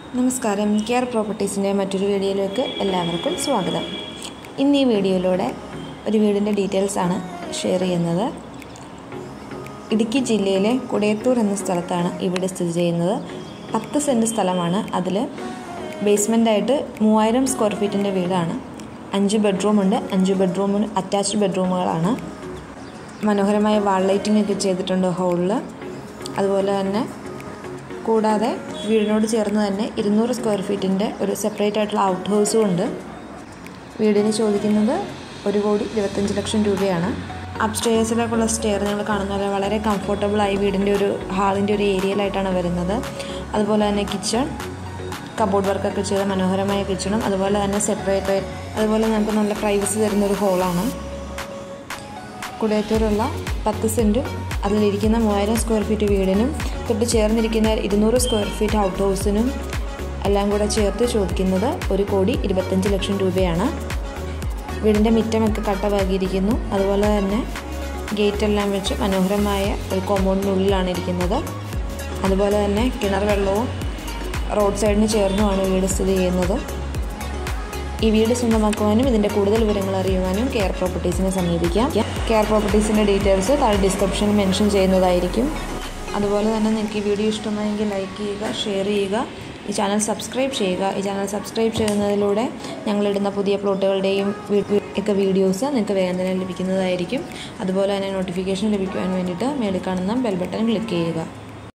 നമസ്കാരം കെയർ പ്രോപ്പർട്ടീസിൻ്റെ മറ്റൊരു വീഡിയോയിലേക്ക് എല്ലാവർക്കും സ്വാഗതം ഇന്ന് ഈ വീഡിയോയിലൂടെ ഒരു വീടിൻ്റെ ഡീറ്റെയിൽസ് ആണ് ഷെയർ ചെയ്യുന്നത് ഇടുക്കി ജില്ലയിലെ കുടയത്തൂർ എന്ന സ്ഥലത്താണ് ഈ വീട് സ്ഥിതി ചെയ്യുന്നത് പത്ത് സെൻറ്റ് സ്ഥലമാണ് അതിൽ ബേസ്മെൻ്റായിട്ട് മൂവായിരം സ്ക്വയർ ഫീറ്റിൻ്റെ വീടാണ് അഞ്ച് ബെഡ്റൂമുണ്ട് അഞ്ച് ബെഡ്റൂമിന് അറ്റാച്ച്ഡ് ബെഡ്റൂമുകളാണ് മനോഹരമായ വാൾ ലൈറ്റിംഗ് ഒക്കെ ചെയ്തിട്ടുണ്ട് ഹോളിൽ അതുപോലെ തന്നെ കൂടാതെ വീടിനോട് ചേർന്ന് തന്നെ ഇരുന്നൂറ് സ്ക്വയർ ഫീറ്റിൻ്റെ ഒരു സെപ്പറേറ്റ് ആയിട്ടുള്ള ഔട്ട് ഹൗസും ഉണ്ട് വീടിന് ചോദിക്കുന്നത് ഒരു കോടി ഇരുപത്തഞ്ച് ലക്ഷം രൂപയാണ് അപ്സ്റ്റേഴ്സിലേക്കുള്ള സ്റ്റെയർ നിങ്ങൾ കാണുന്ന പോലെ വളരെ കംഫർട്ടബിളായി വീടിൻ്റെ ഒരു ഹാളിൻ്റെ ഒരു ഏരിയയിലായിട്ടാണ് വരുന്നത് അതുപോലെ തന്നെ കിച്ചൺ കബോർഡ് വർക്കൊക്കെ ചെയ്ത മനോഹരമായ കിച്ചണും അതുപോലെ തന്നെ സെപ്പറേറ്റ് അതുപോലെ നമുക്ക് നല്ല പ്രൈവസി തരുന്ന ഒരു ഹോളാണ് കുടയത്തൂരുള്ള പത്ത് സെൻറ്റും അതിലിരിക്കുന്ന മൂവായിരം സ്ക്വയർ ഫീറ്റ് വീടിനും തൊട്ട് ചേർന്നിരിക്കുന്ന ഇരുന്നൂറ് സ്ക്വയർ ഫീറ്റ് ഔട്ട് ഹൗസിനും എല്ലാം കൂടെ ചേർത്ത് ചോദിക്കുന്നത് ഒരു കോടി ഇരുപത്തഞ്ച് ലക്ഷം രൂപയാണ് വീടിൻ്റെ മുറ്റമൊക്കെ കട്ടവാകിയിരിക്കുന്നു അതുപോലെ തന്നെ ഗേറ്റെല്ലാം വെച്ച് മനോഹരമായ ഒരു കോമ്പൗണ്ടിനുള്ളിലാണ് ഇരിക്കുന്നത് അതുപോലെ തന്നെ കിണർ വെള്ളവും റോഡ് സൈഡിന് ചേർന്നുമാണ് വീട് സ്ഥിതി ചെയ്യുന്നത് ഈ വീട് സ്വന്തമാക്കുവാനും ഇതിൻ്റെ കൂടുതൽ വിവരങ്ങൾ അറിയുവാനും കെയർ പ്രോപ്പർട്ടീസിനെ സമീപിക്കാം കെയർ പ്രോപ്പർട്ടീസിൻ്റെ ഡീറ്റെയിൽസ് താഴെ ഡിസ്ക്രിപ്ഷനിൽ മെൻഷൻ ചെയ്യുന്നതായിരിക്കും അതുപോലെ തന്നെ നിങ്ങൾക്ക് ഈ വീഡിയോ ഇഷ്ടമായെങ്കിൽ ലൈക്ക് ചെയ്യുക ഷെയർ ചെയ്യുക ഈ ചാനൽ സബ്സ്ക്രൈബ് ചെയ്യുക ഈ ചാനൽ സബ്സ്ക്രൈബ് ചെയ്യുന്നതിലൂടെ ഞങ്ങളിടുന്ന പുതിയ പ്ലോട്ടുകളുടെയും ഒക്കെ വീഡിയോസ് നിങ്ങൾക്ക് വേഗം തന്നെ ലഭിക്കുന്നതായിരിക്കും അതുപോലെ തന്നെ നോട്ടിഫിക്കേഷൻ ലഭിക്കുവാൻ വേണ്ടിയിട്ട് മേളിൽ കാണുന്ന ബെൽ ബട്ടൺ ക്ലിക്ക് ചെയ്യുക